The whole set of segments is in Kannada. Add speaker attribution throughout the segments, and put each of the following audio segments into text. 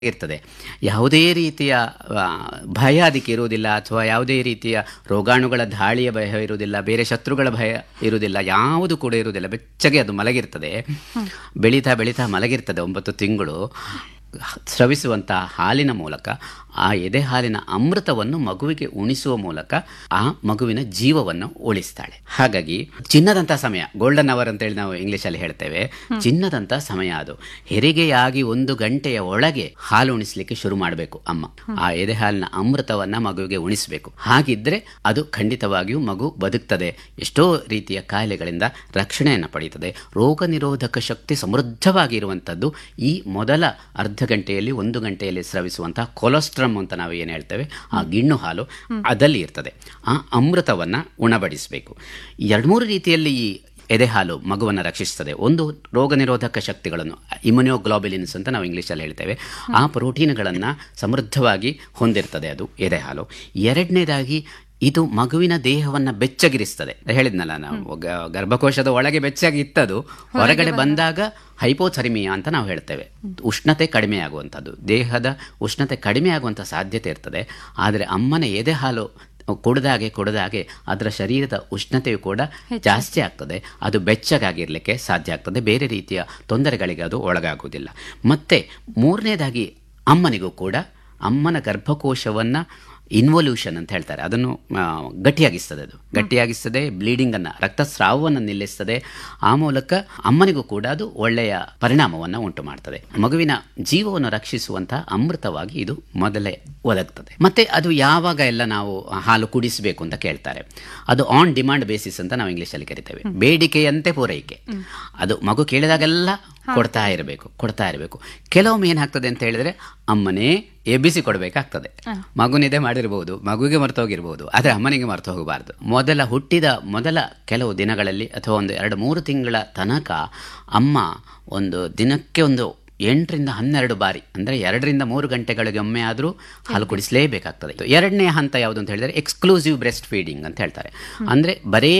Speaker 1: ಇರ್ತದೆ ಯಾವುದೇ ರೀತಿಯ ಆ, ಭಯ ಅದಕ್ಕೆ ಇರುವುದಿಲ್ಲ ಅಥವಾ ಯಾವುದೇ ರೀತಿಯ ರೋಗಾಣುಗಳ ದಾಳಿಯ ಭಯ ಇರುವುದಿಲ್ಲ ಬೇರೆ ಶತ್ರುಗಳ ಭಯ ಇರುವುದಿಲ್ಲ ಯಾವುದು ಕೂಡ ಇರುವುದಿಲ್ಲ ಬೆಚ್ಚಗೆ ಅದು ಮಲಗಿರ್ತದೆ ಬೆಳೀತಾ ಬೆಳೀತಾ ಮಲಗಿರ್ತದೆ ಒಂಬತ್ತು ತಿಂಗಳು ಸ್ರವಿಸುವಂತಹ ಹಾಲಿನ ಮೂಲಕ ಆ ಎದೆ ಹಾಲಿನ ಅಮೃತವನ್ನು ಮಗುವಿಗೆ ಉಣಿಸುವ ಮೂಲಕ ಆ ಮಗುವಿನ ಜೀವವನ್ನು ಉಳಿಸ್ತಾಳೆ ಹಾಗಾಗಿ ಚಿನ್ನದಂಥ ಸಮಯ ಗೋಲ್ಡನ್ ಅವರ್ ಅಂತೇಳಿ ನಾವು ಇಂಗ್ಲಿಷಲ್ಲಿ ಹೇಳ್ತೇವೆ ಚಿನ್ನದಂಥ ಸಮಯ ಅದು ಹೆರಿಗೆಯಾಗಿ ಒಂದು ಗಂಟೆಯ ಒಳಗೆ ಹಾಲು ಉಣಿಸ್ಲಿಕ್ಕೆ ಶುರು ಮಾಡಬೇಕು ಅಮ್ಮ ಆ ಎದೆ ಹಾಲಿನ ಅಮೃತವನ್ನ ಮಗುವಿಗೆ ಉಣಿಸಬೇಕು ಹಾಗಿದ್ರೆ ಅದು ಖಂಡಿತವಾಗಿಯೂ ಮಗು ಬದುಕ್ತದೆ ಎಷ್ಟೋ ರೀತಿಯ ಕಾಯಿಲೆಗಳಿಂದ ರಕ್ಷಣೆಯನ್ನು ಪಡೆಯುತ್ತದೆ ರೋಗ ನಿರೋಧಕ ಶಕ್ತಿ ಸಮೃದ್ಧವಾಗಿರುವಂಥದ್ದು ಈ ಮೊದಲ ಅರ್ಧ ಗಂಟೆಯಲ್ಲಿ ಒಂದು ಗಂಟೆಯಲ್ಲಿ ಸ್ರವಿಸುವಂತಹ ಕೊಲೆಸ್ಟ್ರಮ್ ಅಂತ ನಾವು ಏನು ಹೇಳ್ತೇವೆ ಆ ಗಿಣ್ಣು ಹಾಲು ಅದಲ್ಲಿ ಇರ್ತದೆ ಆ ಅಮೃತವನ್ನ ಉಣಬಡಿಸಬೇಕು ಎರಡು ಮೂರು ರೀತಿಯಲ್ಲಿ ಈ ಎದೆ ಹಾಲು ಮಗುವನ್ನು ರಕ್ಷಿಸ್ತದೆ ಒಂದು ರೋಗ ನಿರೋಧಕ ಶಕ್ತಿಗಳನ್ನು ಇಮ್ಯುನೋಗ್ಲೋಬಿಲಿನ್ಸ್ ಅಂತ ನಾವು ಇಂಗ್ಲೀಷಲ್ಲಿ ಹೇಳ್ತೇವೆ ಆ ಪ್ರೋಟೀನ್ಗಳನ್ನು ಸಮೃದ್ಧವಾಗಿ ಹೊಂದಿರ್ತದೆ ಅದು ಎದೆ ಹಾಲು ಎರಡನೇದಾಗಿ ಇದು ಮಗುವಿನ ದೇಹವನ್ನು ಬೆಚ್ಚಗಿರಿಸ್ತದೆ ಹೇಳಿದ್ನಲ್ಲ ನಾವು ಗ- ಗರ್ಭಕೋಶದ ಒಳಗೆ ಬೆಚ್ಚಗೆ ಇತ್ತದು ಹೊರಗಡೆ ಬಂದಾಗ ಹೈಪೋಥರ್ಮಿಯಾ ಅಂತ ನಾವು ಹೇಳ್ತೇವೆ ಉಷ್ಣತೆ ಕಡಿಮೆ ಆಗುವಂಥದ್ದು ದೇಹದ ಉಷ್ಣತೆ ಕಡಿಮೆ ಆಗುವಂಥ ಸಾಧ್ಯತೆ ಇರ್ತದೆ ಆದರೆ ಅಮ್ಮನ ಎದೆ ಹಾಲು ಕುಡ್ದಾಗೆ ಕುಡ್ದಾಗೆ ಅದರ ಶರೀರದ ಉಷ್ಣತೆಯು ಕೂಡ ಜಾಸ್ತಿ ಆಗ್ತದೆ ಅದು ಬೆಚ್ಚಗಾಗಿರ್ಲಿಕ್ಕೆ ಸಾಧ್ಯ ಆಗ್ತದೆ ಬೇರೆ ರೀತಿಯ ತೊಂದರೆಗಳಿಗೆ ಅದು ಒಳಗಾಗುವುದಿಲ್ಲ ಮತ್ತೆ ಮೂರನೇದಾಗಿ ಅಮ್ಮನಿಗೂ ಕೂಡ ಅಮ್ಮನ ಗರ್ಭಕೋಶವನ್ನ ಇನ್ವಲ್ಯೂಷನ್ ಅಂತ ಹೇಳ್ತಾರೆ ಅದನ್ನು ಆ, ಗಟ್ಟಿಯಾಗಿಸ್ತದೆ ಅದು ಗಟ್ಟಿಯಾಗಿಸ್ತದೆ ಬ್ಲೀಡಿಂಗ್ ಅನ್ನ ರಕ್ತಸ್ರಾವವನ್ನು ನಿಲ್ಲಿಸ್ತದೆ ಆ ಮೂಲಕ ಅಮ್ಮನಿಗೂ ಕೂಡ ಅದು ಒಳ್ಳೆಯ ಪರಿಣಾಮವನ್ನು ಉಂಟು ಮಾಡ್ತದೆ ಮಗುವಿನ ಜೀವವನ್ನು ರಕ್ಷಿಸುವಂತಹ ಅಮೃತವಾಗಿ ಇದು ಮೊದಲೇ ಒದಗ್ತದೆ ಮತ್ತೆ ಅದು ಯಾವಾಗ ಎಲ್ಲ ನಾವು ಹಾಲು ಕುಡಿಸಬೇಕು ಅಂತ ಕೇಳ್ತಾರೆ ಅದು ಆನ್ ಡಿಮಾಂಡ್ ಬೇಸಿಸ್ ಅಂತ ನಾವು ಇಂಗ್ಲಿಷಲ್ಲಿ ಕರಿತೇವೆ ಬೇಡಿಕೆಯಂತೆ ಪೂರೈಕೆ ಅದು ಮಗು ಕೇಳಿದಾಗೆಲ್ಲ ಕೊಡ್ತಾ ಇರಬೇಕು ಕೊಡ್ತಾ ಇರಬೇಕು ಕೆಲವೊಮ್ಮೆ ಏನಾಗ್ತದೆ ಅಂತ ಹೇಳಿದ್ರೆ ಅಮ್ಮನೇ ಎಬ್ಬಿಸಿ ಕೊಡಬೇಕಾಗ್ತದೆ ಮಗು ನಿದ್ದೆ ಮಾಡಿರಬಹುದು ಮಗುವಿಗೆ ಮರ್ತೋಗಿರ್ಬೋದು ಆದರೆ ಅಮ್ಮನಿಗೆ ಮರ್ತು ಹೋಗಬಾರ್ದು ಮೊದಲ ಹುಟ್ಟಿದ ಮೊದಲ ಕೆಲವು ದಿನಗಳಲ್ಲಿ ಅಥವಾ ಒಂದು ಎರಡು ಮೂರು ತಿಂಗಳ ತನಕ ಅಮ್ಮ ಒಂದು ದಿನಕ್ಕೆ ಒಂದು ಎಂಟರಿಂದ ಹನ್ನೆರಡು ಬಾರಿ ಅಂದರೆ ಎರಡರಿಂದ ಮೂರು ಗಂಟೆಗಳಿಗೆ ಒಮ್ಮೆ ಆದರೂ ಹಾಲು ಕುಡಿಸಲೇಬೇಕಾಗ್ತದೆ ಎರಡನೇ ಹಂತ ಯಾವುದು ಅಂತ ಹೇಳಿದರೆ ಎಕ್ಸ್ಕ್ಲೂಸಿವ್ ಬ್ರೆಸ್ಟ್ ಫೀಡಿಂಗ್ ಅಂತ ಹೇಳ್ತಾರೆ ಅಂದರೆ ಬರೇ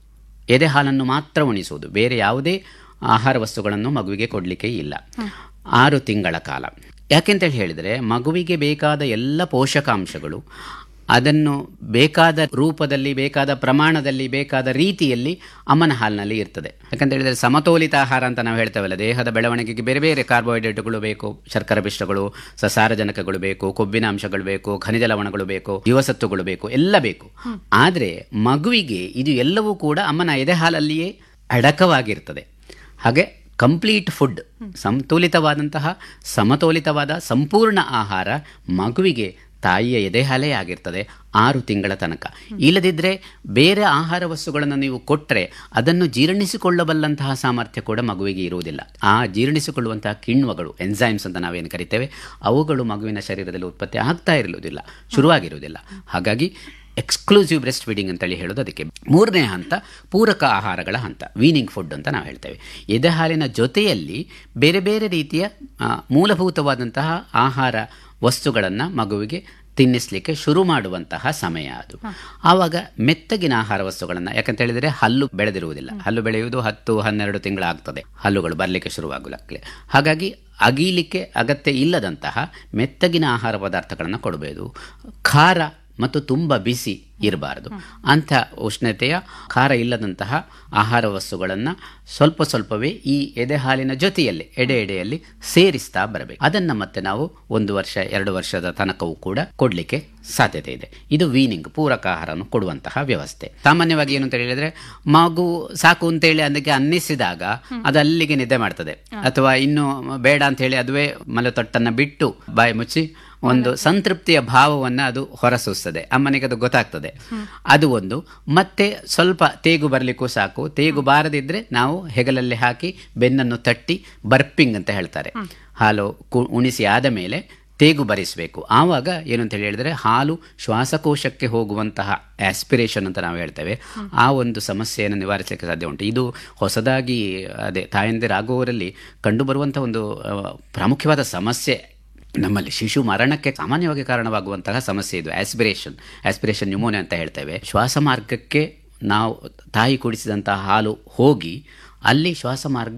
Speaker 1: ಎದೆ ಹಾಲನ್ನು ಮಾತ್ರ ಉಣಿಸುವುದು ಬೇರೆ ಯಾವುದೇ ಆಹಾರ ವಸ್ತುಗಳನ್ನು ಮಗುವಿಗೆ ಕೊಡಲಿಕ್ಕೆ ಇಲ್ಲ ಆರು ತಿಂಗಳ ಕಾಲ ಯಾಕೆಂತೇಳಿ ಹೇಳಿದರೆ ಮಗುವಿಗೆ ಬೇಕಾದ ಎಲ್ಲ ಪೋಷಕಾಂಶಗಳು ಅದನ್ನು ಬೇಕಾದ ರೂಪದಲ್ಲಿ ಬೇಕಾದ ಪ್ರಮಾಣದಲ್ಲಿ ಬೇಕಾದ ರೀತಿಯಲ್ಲಿ ಅಮ್ಮನ ಹಾಲಿನಲ್ಲಿ ಇರ್ತದೆ ಯಾಕಂತ ಹೇಳಿದರೆ ಸಮತೋಲಿತ ಆಹಾರ ಅಂತ ನಾವು ಹೇಳ್ತೇವಲ್ಲ ದೇಹದ ಬೆಳವಣಿಗೆಗೆ ಬೇರೆ ಬೇರೆ ಕಾರ್ಬೋಹೈಡ್ರೇಟ್ಗಳು ಬೇಕು ಶರ್ಕರ ಪಿಷ್ಟಗಳು ಸಸಾರಜನಕಗಳು ಬೇಕು ಕೊಬ್ಬಿನ ಅಂಶಗಳು ಬೇಕು ಖನಿಜ ಲವಣಗಳು ಬೇಕು ಜೀವಸತ್ವಗಳು ಬೇಕು ಎಲ್ಲ ಬೇಕು ಆದರೆ ಮಗುವಿಗೆ ಇದು ಎಲ್ಲವೂ ಕೂಡ ಅಮ್ಮನ ಎದೆ ಹಾಲಲ್ಲಿಯೇ ಅಡಕವಾಗಿರ್ತದೆ ಹಾಗೆ ಕಂಪ್ಲೀಟ್ ಫುಡ್ ಸಂತುಲಿತವಾದಂತಹ ಸಮತೋಲಿತವಾದ ಸಂಪೂರ್ಣ ಆಹಾರ ಮಗುವಿಗೆ ತಾಯಿಯ ಎದೆ ಹಾಲೇ ಆಗಿರ್ತದೆ ಆರು ತಿಂಗಳ ತನಕ ಇಲ್ಲದಿದ್ದರೆ ಬೇರೆ ಆಹಾರ ವಸ್ತುಗಳನ್ನು ನೀವು ಕೊಟ್ಟರೆ ಅದನ್ನು ಜೀರ್ಣಿಸಿಕೊಳ್ಳಬಲ್ಲಂತಹ ಸಾಮರ್ಥ್ಯ ಕೂಡ ಮಗುವಿಗೆ ಇರುವುದಿಲ್ಲ ಆ ಜೀರ್ಣಿಸಿಕೊಳ್ಳುವಂತಹ ಕಿಣ್ವಗಳು ಎನ್ಸೈಮ್ಸ್ ಅಂತ ನಾವೇನು ಕರಿತೇವೆ ಅವುಗಳು ಮಗುವಿನ ಶರೀರದಲ್ಲಿ ಉತ್ಪತ್ತಿ ಆಗ್ತಾ ಇರಲಿಲ್ಲ ಶುರುವಾಗಿರುವುದಿಲ್ಲ ಹಾಗಾಗಿ ಎಕ್ಸ್ಕ್ಲೂಸಿವ್ ಬ್ರೆಸ್ಟ್ ಫೀಡಿಂಗ್ ಅಂತೇಳಿ ಹೇಳೋದು ಅದಕ್ಕೆ ಮೂರನೇ ಹಂತ ಪೂರಕ ಆಹಾರಗಳ ಹಂತ ವೀನಿಂಗ್ ಫುಡ್ ಅಂತ ನಾವು ಹೇಳ್ತೇವೆ ಎದೆ ಹಾಲಿನ ಜೊತೆಯಲ್ಲಿ ಬೇರೆ ಬೇರೆ ರೀತಿಯ ಆ, ಮೂಲಭೂತವಾದಂತಹ ಆಹಾರ ವಸ್ತುಗಳನ್ನು ಮಗುವಿಗೆ ತಿನ್ನಿಸ್ಲಿಕ್ಕೆ ಶುರು ಮಾಡುವಂತಹ ಸಮಯ ಅದು ಆವಾಗ ಮೆತ್ತಗಿನ ಆಹಾರ ವಸ್ತುಗಳನ್ನು ಯಾಕಂತ ಹೇಳಿದರೆ ಹಲ್ಲು ಬೆಳೆದಿರುವುದಿಲ್ಲ ಹಲ್ಲು ಬೆಳೆಯುವುದು ಹತ್ತು ಹನ್ನೆರಡು ತಿಂಗಳಾಗ್ತದೆ ಹಲ್ಲುಗಳು ಬರಲಿಕ್ಕೆ ಶುರುವಾಗಲಾಗಲಿ ಹಾಗಾಗಿ ಅಗೀಲಿಕ್ಕೆ ಅಗತ್ಯ ಇಲ್ಲದಂತಹ ಮೆತ್ತಗಿನ ಆಹಾರ ಪದಾರ್ಥಗಳನ್ನು ಕೊಡಬೇಕು ಖಾರ ಮತ್ತು ತುಂಬ ಬಿಸಿ ಇರಬಾರದು ಅಂಥ ಉಷ್ಣತೆಯ ಖಾರ ಇಲ್ಲದಂತಹ ಆಹಾರ ವಸ್ತುಗಳನ್ನು ಸ್ವಲ್ಪ ಸ್ವಲ್ಪವೇ ಈ ಎದೆ ಹಾಲಿನ ಜೊತೆಯಲ್ಲಿ ಎಡೆ ಎಡೆಯಲ್ಲಿ ಸೇರಿಸ್ತಾ ಬರಬೇಕು ಅದನ್ನು ಮತ್ತೆ ನಾವು ಒಂದು ವರ್ಷ ಎರಡು ವರ್ಷದ ತನಕವೂ ಕೂಡ ಕೊಡಲಿಕ್ಕೆ ಸಾಧ್ಯತೆ ಇದೆ ಇದು ವೀನಿಂಗ್ ಪೂರಕ ಆಹಾರವನ್ನು ಕೊಡುವಂತಹ ವ್ಯವಸ್ಥೆ ಸಾಮಾನ್ಯವಾಗಿ ಏನು ಅಂತ ಹೇಳಿದ್ರೆ ಮಗು ಸಾಕು ಅಂತೇಳಿ ಅದಕ್ಕೆ ಅನ್ನಿಸಿದಾಗ ಅದು ಅಲ್ಲಿಗೆ ನಿದ್ದೆ ಮಾಡ್ತದೆ ಅಥವಾ ಇನ್ನು ಬೇಡ ಅಂತ ಹೇಳಿ ಅದುವೇ ಮಲತೊಟ್ಟನ್ನು ಬಿಟ್ಟು ಬಾಯಿ ಮುಚ್ಚಿ ಒಂದು ಸಂತೃಪ್ತಿಯ ಭಾವವನ್ನು ಅದು ಹೊರಸೂಸ್ತದೆ ಅಮ್ಮನಿಗೆ ಅದು ಗೊತ್ತಾಗ್ತದೆ ಅದು ಒಂದು ಮತ್ತೆ ಸ್ವಲ್ಪ ತೇಗು ಬರಲಿಕ್ಕೂ ಸಾಕು ತೇಗು ಬಾರದಿದ್ರೆ ನಾವು ಹೆಗಲಲ್ಲಿ ಹಾಕಿ ಬೆನ್ನನ್ನು ತಟ್ಟಿ ಬರ್ಪಿಂಗ್ ಅಂತ ಹೇಳ್ತಾರೆ ಹಾಲು ಕು- ಉಣಿಸಿ ಆದ ಮೇಲೆ ತೇಗು ಬರಿಸಬೇಕು ಆವಾಗ ಏನು ಅಂತ ಹೇಳಿ ಹೇಳಿದ್ರೆ ಹಾಲು ಶ್ವಾಸಕೋಶಕ್ಕೆ ಹೋಗುವಂತಹ ಆಸ್ಪಿರೇಷನ್ ಅಂತ ನಾವು ಹೇಳ್ತೇವೆ ಆ ಒಂದು ಸಮಸ್ಯೆಯನ್ನು ನಿವಾರಿಸಲಿಕ್ಕೆ ಸಾಧ್ಯ ಉಂಟು ಇದು ಹೊಸದಾಗಿ ಅದೇ ತಾಯಂದಿರಾಗುವವರಲ್ಲಿ ಕಂಡುಬರುವಂಥ ಒಂದು ಆ, ಪ್ರಾಮುಖ್ಯವಾದ ಸಮಸ್ಯೆ ನಮ್ಮಲ್ಲಿ ಶಿಶು ಮರಣಕ್ಕೆ ಸಾಮಾನ್ಯವಾಗಿ ಕಾರಣವಾಗುವಂತಹ ಸಮಸ್ಯೆ ಇದು ಆಸ್ಪಿರೇಷನ್ ಆಸ್ಪಿರೇಷನ್ ನ್ಯೂಮೋನಿಯಾ ಅಂತ ಹೇಳ್ತೇವೆ ಶ್ವಾಸ ಮಾರ್ಗಕ್ಕೆ ನಾವು ತಾಯಿ ಕುಡಿಸಿದಂತಹ ಹಾಲು ಹೋಗಿ ಅಲ್ಲಿ ಶ್ವಾಸ ಮಾರ್ಗ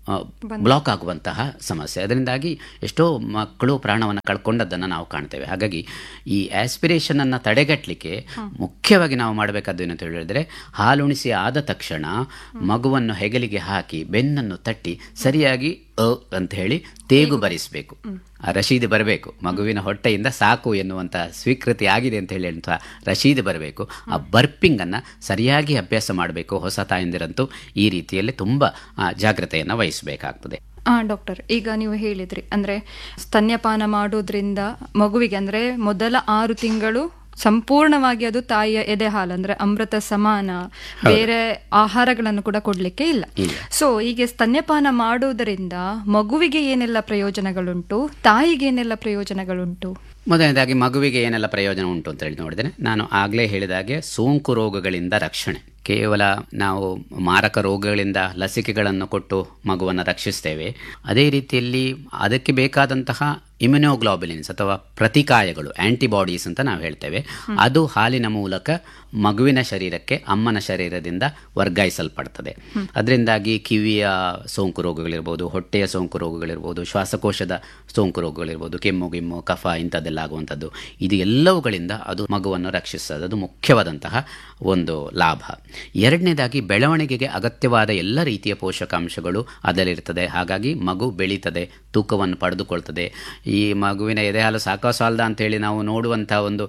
Speaker 1: ಬ್ಲಾಕ್ ಆಗುವಂತಹ ಸಮಸ್ಯೆ ಅದರಿಂದಾಗಿ ಎಷ್ಟೋ ಮಕ್ಕಳು ಪ್ರಾಣವನ್ನು ಕಳ್ಕೊಂಡದ್ದನ್ನು ನಾವು ಕಾಣ್ತೇವೆ ಹಾಗಾಗಿ ಈ ಆಸ್ಪಿರೇಷನ್ ಅನ್ನು ತಡೆಗಟ್ಟಲಿಕ್ಕೆ ಮುಖ್ಯವಾಗಿ ನಾವು ಮಾಡಬೇಕಾದ್ದು ಏನು ಅಂತ ಹೇಳಿದ್ರೆ ಹಾಲುಣಿಸಿ ಆದ ತಕ್ಷಣ ಮಗುವನ್ನು ಹೆಗಲಿಗೆ ಹಾಕಿ ಬೆನ್ನನ್ನು ತಟ್ಟಿ ಸರಿಯಾಗಿ ಅ ಅಂತ ಹೇಳಿ ತೇಗು ಬರಿಸಬೇಕು ಆ ರಶೀದಿ ಬರಬೇಕು ಮಗುವಿನ ಹೊಟ್ಟೆಯಿಂದ ಸಾಕು ಎನ್ನುವಂಥ ಸ್ವೀಕೃತಿ ಆಗಿದೆ ಅಂತ ಹೇಳಿ ಅಂತ ರಶೀದಿ ಬರಬೇಕು ಆ ಬರ್ಪಿಂಗ್ ಅನ್ನ ಸರಿಯಾಗಿ ಅಭ್ಯಾಸ ಮಾಡಬೇಕು ಹೊಸ ತಾಯಂದಿರಂತೂ ಈ ರೀತಿಯಲ್ಲಿ ತುಂಬ ಜಾಗ್ರತೆಯನ್ನು ವಹಿಸಬೇಕಾಗ್ತದೆ
Speaker 2: ಆ ಡಾಕ್ಟರ್ ಈಗ ನೀವು ಹೇಳಿದ್ರಿ ಅಂದ್ರೆ ಸ್ತನ್ಯಪಾನ ಮಾಡೋದ್ರಿಂದ ಮಗುವಿಗೆ ಅಂದ್ರೆ ಮೊದಲ ಆರು ತಿಂಗಳು ಸಂಪೂರ್ಣವಾಗಿ ಅದು ತಾಯಿಯ ಎದೆ ಹಾಲು ಅಂದ್ರೆ ಅಮೃತ ಸಮಾನ ಬೇರೆ ಆಹಾರಗಳನ್ನು ಕೂಡ ಕೊಡ್ಲಿಕ್ಕೆ ಇಲ್ಲ ಸೊ ಹೀಗೆ ಸ್ತನ್ಯಪಾನ ಮಾಡೋದರಿಂದ ಮಗುವಿಗೆ ಏನೆಲ್ಲ ಪ್ರಯೋಜನಗಳುಂಟು ತಾಯಿಗೆ ಏನೆಲ್ಲ ಪ್ರಯೋಜನಗಳುಂಟು
Speaker 1: ಮೊದಲನೇದಾಗಿ ಮಗುವಿಗೆ ಏನೆಲ್ಲ ಪ್ರಯೋಜನ ಉಂಟು ಅಂತ ಹೇಳಿ ನೋಡಿದ್ರೆ ನಾನು ಆಗಲೇ ಹೇಳಿದ ಹಾಗೆ ಸೋಂಕು ರೋಗಗಳಿಂದ ರಕ್ಷಣೆ ಕೇವಲ ನಾವು ಮಾರಕ ರೋಗಗಳಿಂದ ಲಸಿಕೆಗಳನ್ನು ಕೊಟ್ಟು ಮಗುವನ್ನು ರಕ್ಷಿಸ್ತೇವೆ ಅದೇ ರೀತಿಯಲ್ಲಿ ಅದಕ್ಕೆ ಬೇಕಾದಂತಹ ಇಮ್ಯುನೋಗ್ಲೋಬುಲಿನ್ಸ್ ಅಥವಾ ಪ್ರತಿಕಾಯಗಳು ಆಂಟಿಬಾಡೀಸ್ ಅಂತ ನಾವು ಹೇಳ್ತೇವೆ ಅದು ಹಾಲಿನ ಮೂಲಕ ಮಗುವಿನ ಶರೀರಕ್ಕೆ ಅಮ್ಮನ ಶರೀರದಿಂದ ವರ್ಗಾಯಿಸಲ್ಪಡ್ತದೆ ಅದರಿಂದಾಗಿ ಕಿವಿಯ ಸೋಂಕು ರೋಗಗಳಿರ್ಬೋದು ಹೊಟ್ಟೆಯ ಸೋಂಕು ರೋಗಗಳಿರ್ಬೋದು ಶ್ವಾಸಕೋಶದ ಸೋಂಕು ರೋಗಗಳಿರ್ಬೋದು ಕೆಮ್ಮು ಗಿಮ್ಮು ಕಫ ಇಂಥದ್ದೆಲ್ಲ ಆಗುವಂಥದ್ದು ಇದು ಎಲ್ಲವುಗಳಿಂದ ಅದು ಮಗುವನ್ನು ರಕ್ಷಿಸ್ತದೆ ಅದು ಮುಖ್ಯವಾದಂತಹ ಒಂದು ಲಾಭ ಎರಡನೇದಾಗಿ ಬೆಳವಣಿಗೆಗೆ ಅಗತ್ಯವಾದ ಎಲ್ಲ ರೀತಿಯ ಪೋಷಕಾಂಶಗಳು ಅದರಲ್ಲಿರ್ತದೆ ಹಾಗಾಗಿ ಮಗು ಬೆಳೀತದೆ ತೂಕವನ್ನು ಪಡೆದುಕೊಳ್ತದೆ ಈ ಮಗುವಿನ ಎದೆಹಾಲು ಸಾಕೋ ಸಾಲದ ಅಂತೇಳಿ ನಾವು ನೋಡುವಂತಹ ಒಂದು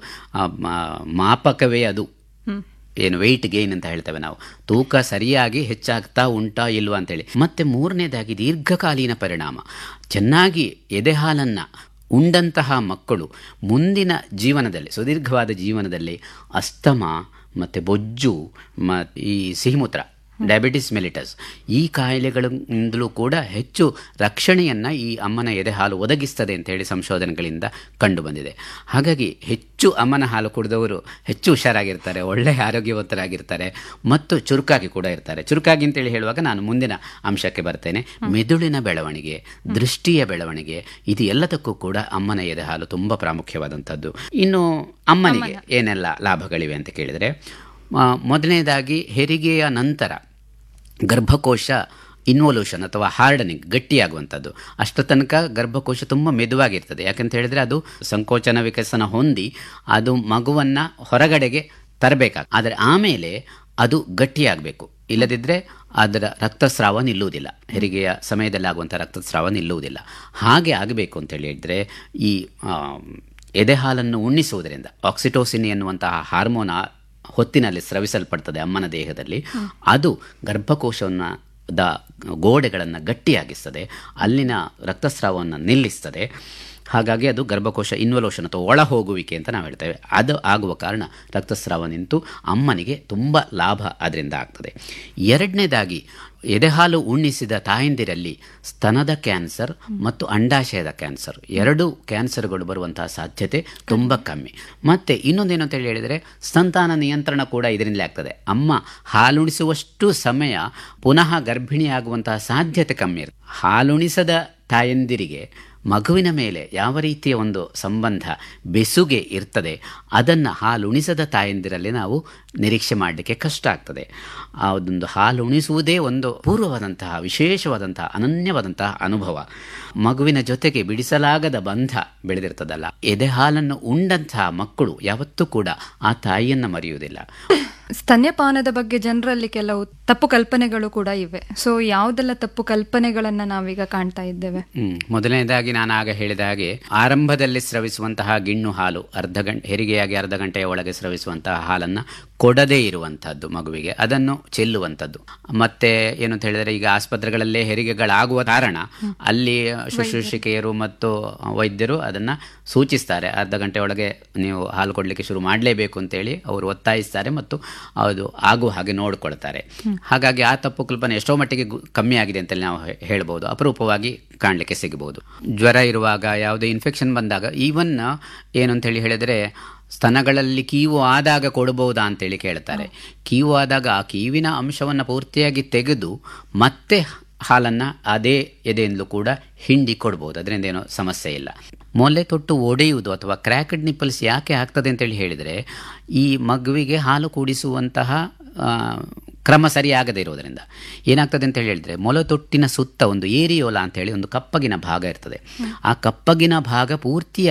Speaker 1: ಮಾಪಕವೇ ಅದು ಏನು ವೆಯ್ಟ್ ಗೇನ್ ಅಂತ ಹೇಳ್ತೇವೆ ನಾವು ತೂಕ ಸರಿಯಾಗಿ ಹೆಚ್ಚಾಗ್ತಾ ಉಂಟಾ ಇಲ್ವಾ ಅಂತೇಳಿ ಮತ್ತೆ ಮೂರನೇದಾಗಿ ದೀರ್ಘಕಾಲೀನ ಪರಿಣಾಮ ಚೆನ್ನಾಗಿ ಎದೆಹಾಲನ್ನು ಉಂಡಂತಹ ಮಕ್ಕಳು ಮುಂದಿನ ಜೀವನದಲ್ಲಿ ಸುದೀರ್ಘವಾದ ಜೀವನದಲ್ಲಿ ಅಸ್ತಮ ಮತ್ತು ಬೊಜ್ಜು ಮ ಈ ಸಿಹಿಮೂತ್ರ ಡಯಾಬಿಟಿಸ್ ಮೆಲಿಟಸ್ ಈ ಕಾಯಿಲೆಗಳಿಂದಲೂ ಕೂಡ ಹೆಚ್ಚು ರಕ್ಷಣೆಯನ್ನು ಈ ಅಮ್ಮನ ಎದೆ ಹಾಲು ಒದಗಿಸ್ತದೆ ಅಂತ ಹೇಳಿ ಸಂಶೋಧನೆಗಳಿಂದ ಕಂಡುಬಂದಿದೆ ಹಾಗಾಗಿ ಹೆಚ್ಚು ಅಮ್ಮನ ಹಾಲು ಕುಡಿದವರು ಹೆಚ್ಚು ಹುಷಾರಾಗಿರ್ತಾರೆ ಒಳ್ಳೆಯ ಆರೋಗ್ಯವಂತರಾಗಿರ್ತಾರೆ ಮತ್ತು ಚುರುಕಾಗಿ ಕೂಡ ಇರ್ತಾರೆ ಚುರುಕಾಗಿ ಅಂತೇಳಿ ಹೇಳುವಾಗ ನಾನು ಮುಂದಿನ ಅಂಶಕ್ಕೆ ಬರ್ತೇನೆ ಮೆದುಳಿನ ಬೆಳವಣಿಗೆ ದೃಷ್ಟಿಯ ಬೆಳವಣಿಗೆ ಇದು ಎಲ್ಲದಕ್ಕೂ ಕೂಡ ಅಮ್ಮನ ಎದೆ ಹಾಲು ತುಂಬ ಪ್ರಾಮುಖ್ಯವಾದಂಥದ್ದು ಇನ್ನು ಅಮ್ಮನಿಗೆ ಏನೆಲ್ಲ ಲಾಭಗಳಿವೆ ಅಂತ ಕೇಳಿದರೆ ಮೊದಲನೇದಾಗಿ ಹೆರಿಗೆಯ ನಂತರ ಗರ್ಭಕೋಶ ಇನ್ವಲ್ಯೂಷನ್ ಅಥವಾ ಹಾರ್ಡನಿಂಗ್ ಗಟ್ಟಿಯಾಗುವಂಥದ್ದು ಅಷ್ಟರ ತನಕ ಗರ್ಭಕೋಶ ತುಂಬ ಮೆದುವಾಗಿರ್ತದೆ ಯಾಕಂತ ಹೇಳಿದರೆ ಅದು ಸಂಕೋಚನ ವಿಕಸನ ಹೊಂದಿ ಅದು ಮಗುವನ್ನು ಹೊರಗಡೆಗೆ ತರಬೇಕಾಗ ಆದರೆ ಆಮೇಲೆ ಅದು ಗಟ್ಟಿಯಾಗಬೇಕು ಇಲ್ಲದಿದ್ದರೆ ಅದರ ರಕ್ತಸ್ರಾವ ನಿಲ್ಲುವುದಿಲ್ಲ ಹೆರಿಗೆಯ ಸಮಯದಲ್ಲಿ ಆಗುವಂಥ ರಕ್ತಸ್ರಾವ ನಿಲ್ಲುವುದಿಲ್ಲ ಹಾಗೆ ಆಗಬೇಕು ಅಂತ ಹೇಳಿದರೆ ಈ ಎದೆ ಹಾಲನ್ನು ಉಣ್ಣಿಸುವುದರಿಂದ ಆಕ್ಸಿಟೋಸಿನ್ ಎನ್ನುವಂತಹ ಹಾರ್ಮೋನ್ ಹೊತ್ತಿನಲ್ಲಿ ಸ್ರವಿಸಲ್ಪಡ್ತದೆ ಅಮ್ಮನ ದೇಹದಲ್ಲಿ ಅದು ಗರ್ಭಕೋಶವನ್ನು ದ ಗೋಡೆಗಳನ್ನು ಗಟ್ಟಿಯಾಗಿಸ್ತದೆ ಅಲ್ಲಿನ ರಕ್ತಸ್ರಾವವನ್ನು ನಿಲ್ಲಿಸ್ತದೆ ಹಾಗಾಗಿ ಅದು ಗರ್ಭಕೋಶ ಇನ್ವಲೋಷನ್ ಅಥವಾ ಒಳ ಹೋಗುವಿಕೆ ಅಂತ ನಾವು ಹೇಳ್ತೇವೆ ಅದು ಆಗುವ ಕಾರಣ ರಕ್ತಸ್ರಾವ ನಿಂತು ಅಮ್ಮನಿಗೆ ತುಂಬ ಲಾಭ ಅದರಿಂದ ಆಗ್ತದೆ ಎರಡನೇದಾಗಿ ಎದೆಹಾಲು ಉಣ್ಣಿಸಿದ ತಾಯಂದಿರಲ್ಲಿ ಸ್ತನದ ಕ್ಯಾನ್ಸರ್ ಮತ್ತು ಅಂಡಾಶಯದ ಕ್ಯಾನ್ಸರ್ ಎರಡು ಕ್ಯಾನ್ಸರ್ಗಳು ಬರುವಂತಹ ಸಾಧ್ಯತೆ ತುಂಬ ಕಮ್ಮಿ ಮತ್ತು ಇನ್ನೊಂದೇನು ಅಂತ ಹೇಳಿದರೆ ಸಂತಾನ ನಿಯಂತ್ರಣ ಕೂಡ ಇದರಿಂದಲೇ ಆಗ್ತದೆ ಅಮ್ಮ ಹಾಲುಣಿಸುವಷ್ಟು ಸಮಯ ಪುನಃ ಗರ್ಭಿಣಿಯಾಗುವಂತಹ ಸಾಧ್ಯತೆ ಕಮ್ಮಿ ಇರುತ್ತೆ ಹಾಲುಣಿಸದ ತಾಯಂದಿರಿಗೆ ಮಗುವಿನ ಮೇಲೆ ಯಾವ ರೀತಿಯ ಒಂದು ಸಂಬಂಧ ಬೆಸುಗೆ ಇರ್ತದೆ ಅದನ್ನು ಹಾಲುಣಿಸದ ತಾಯಂದಿರಲ್ಲಿ ನಾವು ನಿರೀಕ್ಷೆ ಮಾಡಲಿಕ್ಕೆ ಕಷ್ಟ ಆಗ್ತದೆ ಆ ಒಂದು ಹಾಲು ಉಣಿಸುವುದೇ ಒಂದು ಪೂರ್ವವಾದಂತಹ ವಿಶೇಷವಾದಂತಹ ಅನನ್ಯವಾದಂತಹ ಅನುಭವ ಮಗುವಿನ ಜೊತೆಗೆ ಬಿಡಿಸಲಾಗದ ಬಂಧ ಬೆಳೆದಿರ್ತದಲ್ಲ ಎದೆ ಹಾಲನ್ನು ಉಂಡಂತಹ ಮಕ್ಕಳು ಯಾವತ್ತೂ ಕೂಡ ಆ ತಾಯಿಯನ್ನು ಮರೆಯುವುದಿಲ್ಲ
Speaker 2: ಸ್ತನ್ಯಪಾನದ ಬಗ್ಗೆ ಜನರಲ್ಲಿ ಕೆಲವು ತಪ್ಪು ಕಲ್ಪನೆಗಳು ಕೂಡ ಇವೆ ಸೊ ಯಾವುದೆಲ್ಲ ತಪ್ಪು ಕಲ್ಪನೆಗಳನ್ನ ನಾವೀಗ ಕಾಣ್ತಾ ಇದ್ದೇವೆ
Speaker 1: ಹ್ಮ್ ಮೊದಲನೇದಾಗಿ ನಾನು ಆಗ ಹೇಳಿದ ಹಾಗೆ ಆರಂಭದಲ್ಲಿ ಸ್ರವಿಸುವಂತಹ ಗಿಣ್ಣು ಹಾಲು ಅರ್ಧ ಗಂಟೆ ಹೆರಿಗೆಯಾಗಿ ಅರ್ಧ ಗಂಟೆಯ ಒಳಗೆ ಸ್ರವಿಸುವಂತಹ ಹಾಲನ್ನು ಕೊಡದೇ ಇರುವಂತಹದ್ದು ಮಗುವಿಗೆ ಅದನ್ನು ಚೆಲ್ಲುವಂಥದ್ದು ಮತ್ತೆ ಏನು ಅಂತ ಹೇಳಿದರೆ ಈಗ ಆಸ್ಪತ್ರೆಗಳಲ್ಲೇ ಹೆರಿಗೆಗಳಾಗುವ ಕಾರಣ ಅಲ್ಲಿ ಶುಶ್ರೂಷಿಕೆಯರು ಮತ್ತು ವೈದ್ಯರು ಅದನ್ನು ಸೂಚಿಸ್ತಾರೆ ಅರ್ಧ ಗಂಟೆ ಒಳಗೆ ನೀವು ಹಾಲು ಕೊಡಲಿಕ್ಕೆ ಶುರು ಮಾಡಲೇಬೇಕು ಅಂತೇಳಿ ಅವರು ಒತ್ತಾಯಿಸ್ತಾರೆ ಮತ್ತು ಅದು ಆಗುವ ಹಾಗೆ ನೋಡಿಕೊಳ್ತಾರೆ ಹಾಗಾಗಿ ಆ ತಪ್ಪು ಕಲ್ಪನೆ ಎಷ್ಟೋ ಮಟ್ಟಿಗೆ ಕಮ್ಮಿ ಆಗಿದೆ ಅಂತೇಳಿ ನಾವು ಹೇಳ್ಬೋದು ಅಪರೂಪವಾಗಿ ಕಾಣಲಿಕ್ಕೆ ಸಿಗಬಹುದು ಜ್ವರ ಇರುವಾಗ ಯಾವುದೇ ಇನ್ಫೆಕ್ಷನ್ ಬಂದಾಗ ಈವನ್ ಏನು ಅಂತೇಳಿ ಹೇಳಿದರೆ ಸ್ತನಗಳಲ್ಲಿ ಕೀವು ಆದಾಗ ಕೊಡಬಹುದಾ ಅಂತೇಳಿ ಕೇಳ್ತಾರೆ ಕೀವು ಆದಾಗ ಆ ಕೀವಿನ ಅಂಶವನ್ನು ಪೂರ್ತಿಯಾಗಿ ತೆಗೆದು ಮತ್ತೆ ಹಾಲನ್ನು ಅದೇ ಎದೆಯಿಂದಲೂ ಕೂಡ ಹಿಂಡಿ ಕೊಡ್ಬೋದು ಅದರಿಂದ ಏನೋ ಸಮಸ್ಯೆ ಇಲ್ಲ ಮೊಲೆ ತೊಟ್ಟು ಒಡೆಯುವುದು ಅಥವಾ ಕ್ರ್ಯಾಕೆಡ್ ನಿಪ್ಪಲ್ಸ್ ಯಾಕೆ ಆಗ್ತದೆ ಅಂತೇಳಿ ಹೇಳಿದರೆ ಈ ಮಗುವಿಗೆ ಹಾಲು ಕೂಡಿಸುವಂತಹ ಕ್ರಮ ಸರಿಯಾಗದೇ ಇರುವುದರಿಂದ ಏನಾಗ್ತದೆ ಅಂತ ಹೇಳಿದ್ರೆ ಮೊಲತೊಟ್ಟಿನ ಸುತ್ತ ಒಂದು ಏರಿಯೋಲ ಅಂತ ಹೇಳಿ ಒಂದು ಕಪ್ಪಗಿನ ಭಾಗ ಇರ್ತದೆ ಆ ಕಪ್ಪಗಿನ ಭಾಗ ಪೂರ್ತಿ